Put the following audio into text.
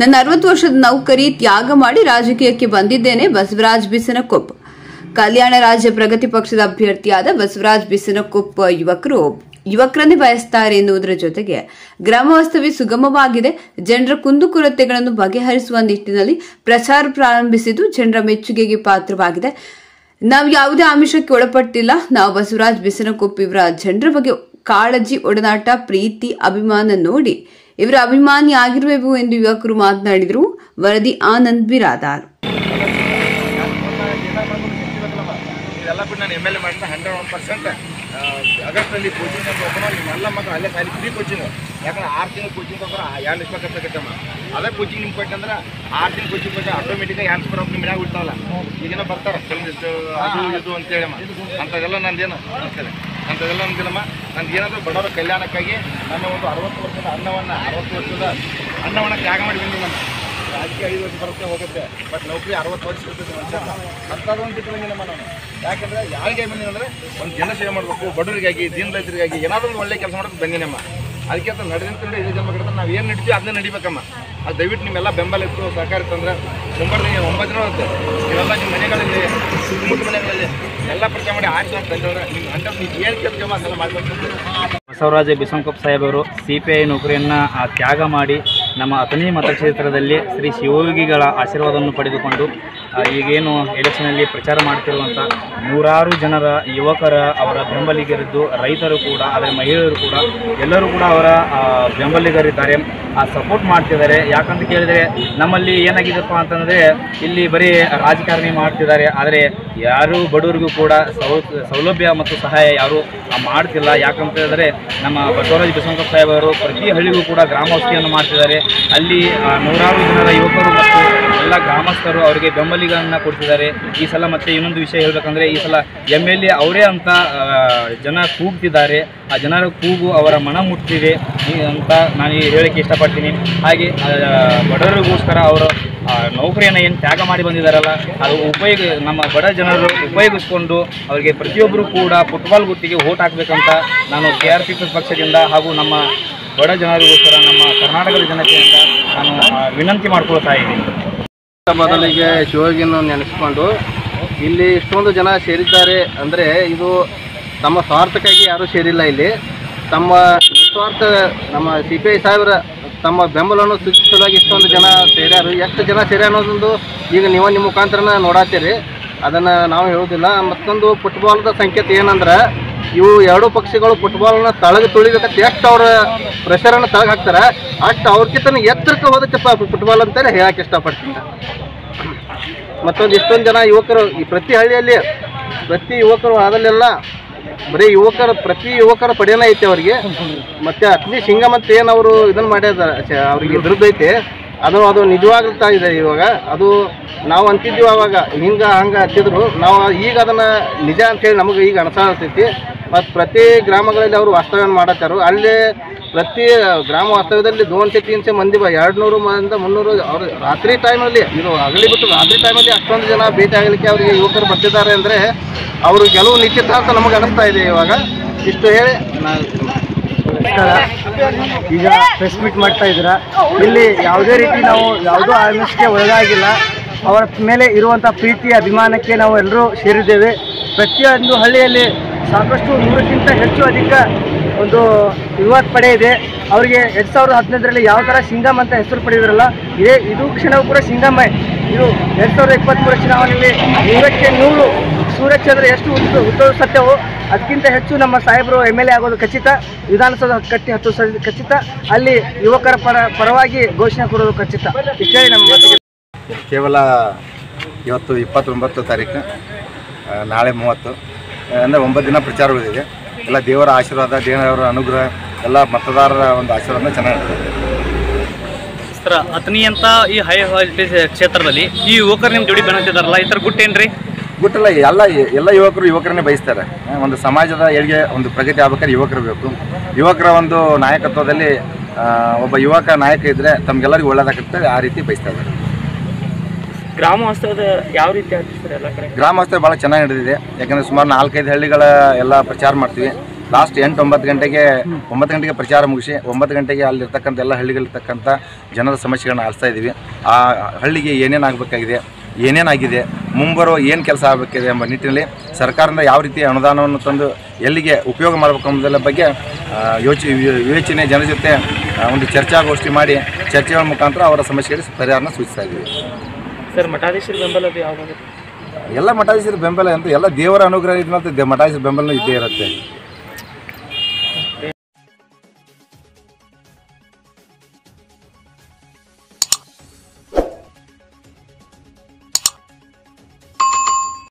ನನ್ನ ಅರವತ್ತು ವರ್ಷದ ನೌಕರಿ ತ್ಯಾಗ ಮಾಡಿ ರಾಜಕೀಯಕ್ಕೆ ಬಂದಿದ್ದೇನೆ ಬಸವರಾಜ್ ಬಿಸನಕೊಪ್ಪ ಕಲ್ಯಾಣ ರಾಜ್ಯ ಪ್ರಗತಿ ಪಕ್ಷದ ಅಭ್ಯರ್ಥಿಯಾದ ಬಸವರಾಜ್ ಬಿಸನಕೊಪ್ಪ ಯುವಕರು ಯುವಕರನ್ನೇ ಬಯಸ್ತಾರೆ ಎನ್ನುವುದರ ಜೊತೆಗೆ ಗ್ರಾಮ ವಾಸ್ತವ್ಯ ಸುಗಮವಾಗಿದೆ ಜನರ ಕುಂದುಕೊರತೆಗಳನ್ನು ಬಗೆಹರಿಸುವ ನಿಟ್ಟಿನಲ್ಲಿ ಪ್ರಚಾರ ಪ್ರಾರಂಭಿಸಿದ್ದು ಜನರ ಮೆಚ್ಚುಗೆಗೆ ಪಾತ್ರವಾಗಿದೆ ನಾವು ಯಾವುದೇ ಆಮಿಷಕ್ಕೆ ಒಳಪಟ್ಟಿಲ್ಲ ನಾವು ಬಸವರಾಜ್ ಬಿಸನಕೊಪ್ಪ ಇವರ ಜನರ ಬಗ್ಗೆ ಕಾಳಜಿ ಒಡನಾಟ ಪ್ರೀತಿ ಅಭಿಮಾನ ನೋಡಿ ಇವರ ಅಭಿಮಾನಿ ಆಗಿರುವೆವು ಎಂದು ಯುವಕರು ಮಾತನಾಡಿದರು ವರದಿ ಆನಂದ್ ಬಿರಾದಾರ್ ಇದೆಲ್ಲ ಬಿಟ್ಟು ನಾನು ಎಮ್ ಎಲ್ ಎ ಮಾಡಿದ ಹಂಡ್ರೆಡ್ ಒನ್ ಪರ್ಸೆಂಟ್ ಆಗಸ್ಟಲ್ಲಿ ಕೋಚಿಂಗ್ ಅಂತ ಹೋಗೋಣ ನಿಮ್ಮೆಲ್ಲ ಮಕ್ಕಳು ಅಲ್ಲೇ ಸಾಲಿ ಫ್ರೀ ಕೋಚಿಂಗ್ ಯಾಕಂದ್ರೆ ಆರು ತಿಂಗಳು ಕೋಚಿಂಗ್ ಹೋಗೋಣ ಎರಡು ಲಕ್ಷ ಖರ್ಚಾಗತ್ತಮ್ಮ ಅದೇ ಕೋಚಿಂಗ್ ನಿಮ್ಗೆ ಕೊಟ್ಟಂದ್ರೆ ಆರು ತಿಂಗಳು ಕೋಚಿಂಗ್ ಕೊಟ್ಟರೆ ಆಟೋಮೆಟಿಕಾಗಿ ಹ್ಯಾಂಡ್ಸ್ ಬರೋಕೆ ನಿಮ್ಮ ಮನ್ಯಾಗ ಬಿಡ್ತಾವಲ್ಲ ಈಗೇನೋ ಬರ್ತಾರೆ ಕೆಲವೊಂದಿಷ್ಟು ಅದು ಇದು ಅಂತೇಳಮ್ಮ ಅಂಥದ್ದೆಲ್ಲ ನಂದೇನು ಅಂತಾರೆ ಅಂಥದ್ದೆಲ್ಲ ನಂದಿಲ್ಲಮ್ಮ ನಂದು ಏನಾದರೂ ಬಡವರ ಕಲ್ಯಾಣಕ್ಕಾಗಿ ನನ್ನ ಒಂದು ಅರವತ್ತು ವರ್ಷದ ಅನ್ನವನ್ನು ಅರವತ್ತು ವರ್ಷದ ಅನ್ನವನ್ನು ತ್ಯಾಗ ಮಾಡಿ ಬಂದಿದ್ದೀನಿ ನಾನು ರಾಜಕೀಯ ಐದು ವರ್ಷ ಬರುತ್ತೆ ಹೋಗುತ್ತೆ ಬಟ್ ನೌಕರಿ ಅರವತ್ತು ವರ್ಷ ಇರ್ತದೆ ಮನುಷ್ಯ ಅಂಥದ್ದೊಂದು ಬಿಟ್ಟು ಬಂದಿನಮ್ಮ ನಾನು ಯಾಕಂದ್ರೆ ಯಾರಿಗೆ ಬಂದಿನಿ ಅಂದರೆ ಒಂದು ಜನ ಸೇವೆ ಮಾಡಬೇಕು ಬಡವರಿಗಾಗಿ ದೀನ ರೈತರಿಗಾಗಿ ಏನಾದರೂ ಒಂದು ಒಳ್ಳೆ ಕೆಲಸ ಮಾಡೋದು ಬಂದಿನಮ್ಮ ಅದಕ್ಕೆ ಅಂತ ನಡೆದಂತ ನೋಡಿ ಇದೇ ಜನ್ಮ ಕಡೆ ನಾವು ಏನು ನಡೀತೀವಿ ಅದನ್ನೇ ನಡಿಬೇಕಮ್ಮ ಅದು ದಯವಿಟ್ಟು ನಿಮ್ಮೆಲ್ಲ ಬೆಂಬಲ ಇತ್ತು ಸಹಕಾರ ಇತ್ತು ಅಂದ್ರೆ ಒಂಬತ್ತು ದಿನ ಒಂಬತ್ತು ದಿನ ಇರುತ್ತೆ ನೀವೆಲ್ಲ ನಿಮ್ಮ ಮನೆಗಳಲ್ಲಿ ಸುತ್ತಮುತ್ತ ಮನೆಗಳಲ್ಲಿ ಎಲ್ಲ ಪ್ರಚಾರ ಮಾಡಿ ಆಯ್ತು ಅಂತ ಅಂತಂದ್ರೆ ನಿಮ್ಮ ಹಂಡ್ರೆಡ್ ನೀವು ಏನು ಕೆಲಸ ಅದೆಲ್ಲ ಮಾಡ್ಬೇಕು ಬಸವರಾಜ ಬಿಸಂಕೊಪ್ಪ ಸಾಹೇಬರು ಸಿ ಪಿ ಐ ನೌಕರಿಯನ್ನು ಆ, ತ್ಯಾಗ ಮಾಡಿ ನಮ್ಮ ಅಥಣಿ ಮತಕ್ಷೇತ್ರದಲ್ಲಿ ಶ್ರೀ ಶಿವಯೋಗಿಗಳ ಆಶೀರ್ವಾದವನ್ನು ಪಡೆದುಕೊಂಡು ಆ, ಈಗೇನು ಎಲೆಕ್ಷನಲ್ಲಿ ಪ್ರಚಾರ ಮಾಡ್ತಿರುವಂಥ ನೂರಾರು ಜನರ ಯುವಕರ ಅವರ ಬೆಂಬಲಿಗರಿದ್ದು ರೈತರು ಕೂಡ ಆದರೆ ಮಹಿಳೆಯರು ಕೂಡ ಎಲ್ಲರೂ ಕೂಡ ಅವರ ಆ, ಬೆಂಬಲಿಗರಿದ್ದಾರೆ ಆ ಸಪೋರ್ಟ್ ಮಾಡ್ತಿದ್ದಾರೆ ಯಾಕಂತ ಕೇಳಿದರೆ ನಮ್ಮಲ್ಲಿ ಏನಾಗಿದೆಪ್ಪ ಅಂತಂದರೆ ಇಲ್ಲಿ ಬರೀ ರಾಜಕಾರಣಿ ಮಾಡ್ತಿದ್ದಾರೆ ಆದರೆ ಯಾರು ಬಡವರಿಗೂ ಕೂಡ ಸೌ ಸೌಲಭ್ಯ ಮತ್ತು ಸಹಾಯ ಯಾರೂ ಆ, ಮಾಡ್ತಿಲ್ಲ ಯಾಕಂತ ಹೇಳಿದ್ರೆ ನಮ್ಮ ಬಸವರಾಜ ಬಿಸಂಕಪ್ಪ ಸಾಹೇಬ್ ಅವರು ಪ್ರತಿ ಹಳ್ಳಿಗೂ ಕೂಡ ಗ್ರಾಮೌಷಧಿಯನ್ನು ಮಾಡ್ತಿದ್ದಾರೆ ಅಲ್ಲಿ ಆ, ನೂರಾರು ಜನರ ಯುವಕರು ಮತ್ತು ಎಲ್ಲ ಗ್ರಾಮಸ್ಥರು ಅವರಿಗೆ ಬೆಂಬಲಿಗರನ್ನ ಕೊಡ್ತಿದ್ದಾರೆ ಈ ಸಲ ಮತ್ತೆ ಇನ್ನೊಂದು ವಿಷಯ ಹೇಳ್ಬೇಕಂದ್ರೆ ಈ ಸಲ ಎಮ್ ಎಲ್ ಎ ಅವರೇ ಅಂತ ಆ, ಜನ ಕೂಗ್ತಿದ್ದಾರೆ ಆ ಜನರ ಕೂಗು ಅವರ ಮನ ಮುಟ್ತಿದೆ ಈ- ಅಂತ ನಾನು ಈ ಹೇಳಕ್ಕೆ ಇಷ್ಟಪಡ್ತೀನಿ ಹಾಗೆ ಆ, ಬಡವರಿಗೋಸ್ಕರ ಅವರು ಆ, ನೌಕರಿಯನ್ನು ಏನು ತ್ಯಾಗ ಮಾಡಿ ಬಂದಿದ್ದಾರಲ್ಲ ಅದು ಉಪಯೋಗ ನಮ್ಮ ಬಡ ಜನರು ಉಪಯೋಗಿಸ್ಕೊಂಡು ಅವರಿಗೆ ಪ್ರತಿಯೊಬ್ಬರು ಕೂಡ ಫುಟ್ಬಾಲ್ ಗುತ್ತಿಗೆ ಓಟ್ ಹಾಕಬೇಕಂತ ನಾನು ಕೆ ಆರ್ ಪಿ ಪಕ್ಷದಿಂದ ಹಾಗೂ ನಮ್ಮ ಬಡ ಜನರಿಗೋಸ್ಕರ ನಮ್ಮ ಕರ್ನಾಟಕದ ಜನತೆಯಿಂದ ನಾನು ಆ, ವಿನಂತಿ ಮಾಡ್ಕೊಳ್ತಾ ಇದ್ದೀನಿ ಮೊದಲಿಗೆ ಶಿವಗಿನ ನೆನೆಸ್ಕೊಂಡು ಇಲ್ಲಿ ಇಷ್ಟೊಂದು ಜನ ಸೇರಿದ್ದಾರೆ ಅಂದರೆ ಇದು ತಮ್ಮ ಸ್ವಾರ್ಥಕ್ಕಾಗಿ ಯಾರೂ ಸೇರಿಲ್ಲ ಇಲ್ಲಿ ತಮ್ಮ ನಿಸ್ವಾರ್ಥ ನಮ್ಮ ಸಿ ಪಿ ಐ ಸಾಹೇಬರ ತಮ್ಮ ಬೆಂಬಲವನ್ನು ಸೂಚಿಸಲಾಗಿ ಇಷ್ಟೊಂದು ಜನ ಸೇರ್ಯಾರು ಎಷ್ಟು ಜನ ಸೇರಿ ಅನ್ನೋದೊಂದು ಈಗ ನೀವು ನಿಮ್ಮ ಮುಖಾಂತರನ ನೋಡತ್ತೀರಿ ಅದನ್ನು ನಾವು ಹೇಳೋದಿಲ್ಲ ಮತ್ತೊಂದು ಫುಟ್ಬಾಲ್ದ ಸಂಕೇತ ಏನಂದ್ರೆ ಇವು ಎರಡೂ ಪಕ್ಷಗಳು ಫುಟ್ಬಾಲ್ನ ತಳಗ ತುಳಿಬೇಕಂತ ಎಷ್ಟು ಅವ್ರ ಪ್ರೆಷರನ್ನು ತಳಗ ಹಾಕ್ತಾರೆ ಅಷ್ಟು ಅವ್ರಕ್ಕಿಂತ ಎತ್ತರಕ್ಕೆ ಹೋದಕ್ಕೆಪ್ಪ ಫುಟ್ಬಾಲ್ ಅಂತೇಳಿ ಹೇಳಕ್ಕೆ ಇಷ್ಟಪಡ್ತೀನಿ ಮತ್ತೊಂದು ಇಷ್ಟೊಂದು ಜನ ಯುವಕರು ಈ ಪ್ರತಿ ಹಳ್ಳಿಯಲ್ಲಿ ಪ್ರತಿ ಯುವಕರು ಅದಲ್ಲೆಲ್ಲ ಬರೀ ಯುವಕರ ಪ್ರತಿ ಯುವಕರ ಪಡೆಯನ ಐತೆ ಅವರಿಗೆ ಮತ್ತೆ ಅಗ್ನಿ ಸಿಂಗಮ್ ಅಂತ ಏನು ಅವರು ಇದನ್ನು ಮಾಡ್ಯಾರ ಶ- ಅವ್ರಿಗೆ ವಿರುದ್ಧ ಐತೆ ಅದು ಅದು ನಿಜವಾಗ್ತಾ ಇದೆ ಇವಾಗ ಅದು ನಾವು ಅಂತಿದ್ವಿ ಅವಾಗ ಹಿಂಗೆ ಹಂಗೆ ಹತ್ತಿದ್ರು ನಾವು ಈಗ ಅದನ್ನು ನಿಜ ಅಂತೇಳಿ ನಮಗೆ ಈಗ ಅನಿಸ್ತೈತಿ ಮತ್ತು ಪ್ರತಿ ಗ್ರಾಮಗಳಲ್ಲಿ ಅವರು ವಾಸ್ತವ್ಯ ಮಾಡತ್ತಾರು ಅಲ್ಲಿ ಪ್ರತಿ ಗ್ರಾಮ ವಾಸ್ತವ್ಯದಲ್ಲಿ ದೋನ್ಸೆ ತೀನ್ಸೆ ಮಂದಿ ಬ ಎರಡು ನೂರು ಮಂದಿ ಮುನ್ನೂರು ಅವರು ರಾತ್ರಿ ಟೈಮಲ್ಲಿ ಇದು ಹಗಲಿ ಬಿಟ್ಟು ರಾತ್ರಿ ಟೈಮಲ್ಲಿ ಅಷ್ಟೊಂದು ಜನ ಭೇಟಿ ಆಗಲಿಕ್ಕೆ ಅವರಿಗೆ ಯುವಕರು ಬರ್ತಿದ್ದಾರೆ ಅಂದರೆ ಅವರು ಗೆಲುವು ನಿಶ್ಚಿತ ಅಂತ ನಮಗೆ ಅನಿಸ್ತಾ ಇದೆ ಇವಾಗ ಇಷ್ಟು ಹೇಳಿ ನಾನು ಈಗ ಪ್ರೆಸ್ ಮೀಟ್ ಮಾಡ್ತಾ ಇದ್ದೀರಾ ಇಲ್ಲಿ ಯಾವುದೇ ರೀತಿ ನಾವು ಯಾವುದೋ ಆಮಿಷಕ್ಕೆ ಒಳಗಾಗಿಲ್ಲ ಅವರ ಮೇಲೆ ಇರುವಂಥ ಪ್ರೀತಿ ಅಭಿಮಾನಕ್ಕೆ ನಾವು ಎಲ್ಲರೂ ಸೇರಿದ್ದೇವೆ ಪ್ರತಿಯೊಂದು ಹಳ್ಳಿಯಲ್ಲಿ ಸಾಕಷ್ಟು ನೂರಕ್ಕಿಂತ ಹೆಚ್ಚು ಅಧಿಕ ಒಂದು ಯುವ ಪಡೆ ಇದೆ ಅವರಿಗೆ ಎರಡು ಸಾವಿರದ ಹದಿನೈದರಲ್ಲಿ ಯಾವ ಥರ ಸಿಂಗಮ್ ಅಂತ ಹೆಸರು ಪಡೆದಿರಲ್ಲ ಇದೇ ಇದು ಕ್ಷಣವೂ ಕೂಡ ಸಿಂಗಮ್ಮೆ ಇದು ಎರಡು ಸಾವಿರದ ಇಪ್ಪತ್ತ್ಮೂರ ಚುನಾವಣೆಯಲ್ಲಿ ನೂರಕ್ಕೆ ನೂರು ಸೂರ್ಯಚಂದ್ರ ಎಷ್ಟು ಉದ್ದ ಉದ್ದ ಸತ್ಯವೋ ಅದಕ್ಕಿಂತ ಹೆಚ್ಚು ನಮ್ಮ ಸಾಹೇಬರು ಎಮ್ ಎಲ್ ಎ ಆಗೋದು ಖಚಿತ ವಿಧಾನಸೌಧ ಕಟ್ಟಿ ಹತ್ತು ಸ ಖಚಿತ ಅಲ್ಲಿ ಯುವಕರ ಪರ ಪರವಾಗಿ ಘೋಷಣೆ ಕೊಡೋದು ಖಚಿತ ಇಷ್ಟೇ ನಮ್ಮ ಮಾತಿಗೆ ಕೇವಲ ಇವತ್ತು ಇಪ್ಪತ್ತೊಂಬತ್ತು ತಾರೀಕು ಆ, ನಾಳೆ ಮೂವತ್ತು ಅಂದರೆ ಒಂಬತ್ತು ದಿನ ಪ್ರಚಾರ ಉಳಿದಿದೆ ಎಲ್ಲ ದೇವರ ಆಶೀರ್ವಾದ ದೇವರ ಅನುಗ್ರಹ ಎಲ್ಲ ಮತದಾರರ ಒಂದು ಆಶೀರ್ವಾದ ಚೆನ್ನಾಗಿದೆ ಸರ್ ಅಥಣಿ ಅಂತ ಈ ಹೈ ವಾಲ್ಟೇಜ್ ಕ್ಷೇತ್ರದಲ್ಲಿ ಈ ಯುವಕರು ನಿಮ್ಮ ಜೋಡಿ ಬೆನ್ನತ್ತಿದಾರಲ್ಲ ಈ ಥರ ಗುಟ್ಟೇನ್ರಿ ಗುಟ್ಟಲ್ಲ ಎಲ್ಲ ಎಲ್ಲ ಯುವಕರು ಯುವಕರನ್ನೇ ಬಯಸ್ತಾರೆ ಆ, ಒಂದು ಸಮಾಜದ ಏಳಿಗೆ ಒಂದು ಪ್ರಗತಿ ಆಗ್ಬೇಕಾದ್ರೆ ಯುವಕರು ಬೇಕು ಯುವಕರ ಒಂದು ನಾಯಕತ್ವದಲ್ಲಿ ಆ, ಒಬ್ಬ ಯುವಕ ನಾಯಕ ಇದ್ದರೆ ತಮಗೆಲ್ಲರಿಗೂ ಒಳ್ಳೇದಾಗುತ್ತೆ ಆ ರೀತಿ ಬಯಸ್ತಾ ಇದ್ದಾರೆ ಗ್ರಾಮ ವಾಸ್ತವದ ಯಾವ ರೀತಿ ಆಗ್ತದೆ ಸರ್ ಎಲ್ಲ ಕಡೆ ಗ್ರಾಮಸ್ಥರು ಭಾಳ ಚೆನ್ನಾಗಿ ನಡೆದಿದೆ ಯಾಕಂದರೆ ಸುಮಾರು ನಾಲ್ಕೈದು ಹಳ್ಳಿಗಳ ಎಲ್ಲ ಪ್ರಚಾರ ಮಾಡ್ತೀವಿ ಲಾಸ್ಟ್ ಎಂಟು ಒಂಬತ್ತು ಗಂಟೆಗೆ ಒಂಬತ್ತು ಗಂಟೆಗೆ ಪ್ರಚಾರ ಮುಗಿಸಿ ಒಂಬತ್ತು ಗಂಟೆಗೆ ಅಲ್ಲಿರ್ತಕ್ಕಂಥ ಎಲ್ಲ ಹಳ್ಳಿಗಳಿರ್ತಕ್ಕಂಥ ಜನರ ಸಮಸ್ಯೆಗಳನ್ನ ಆಲಿಸ್ತಾ ಇದ್ದೀವಿ ಆ ಹಳ್ಳಿಗೆ ಏನೇನು ಆಗಬೇಕಾಗಿದೆ ಏನೇನಾಗಿದೆ ಮುಂಬರೋ ಏನು ಕೆಲಸ ಆಗಬೇಕಿದೆ ಎಂಬ ನಿಟ್ಟಿನಲ್ಲಿ ಸರ್ಕಾರದಿಂದ ಯಾವ ರೀತಿ ಅನುದಾನವನ್ನು ತಂದು ಎಲ್ಲಿಗೆ ಉಪಯೋಗ ಮಾಡಬೇಕು ಎಂಬುದರ ಬಗ್ಗೆ ಆ, ಯೋಚ ವಿವೇಚನೆ ಜನರ ಜೊತೆ ಆ, ಒಂದು ಚರ್ಚಾಗೋಷ್ಠಿ ಮಾಡಿ ಚರ್ಚೆಗಳ ಮುಖಾಂತರ ಅವರ ಸಮಸ್ಯೆಗಳಿಗೆ ಪರಿಹಾರನ ಸೂಚಿಸ್ತಾ ಇದ್ದೀವಿ ಸರ್ ಮಠಾಧೀಶರ ಬೆಂಬಲ ಅದು ಯಾವಾಗ ಎಲ್ಲ ಮಠಾಧೀಶರ ಬೆಂಬಲ ಅಂತ ಎಲ್ಲ ದೇವರ ಅನುಗ್ರಹ ಇದ್ಮೇಲೆ ಮಠಾಧೀಶರ ಬೆಂಬಲ ಇದ್ದೇ ಇರುತ್ತೆ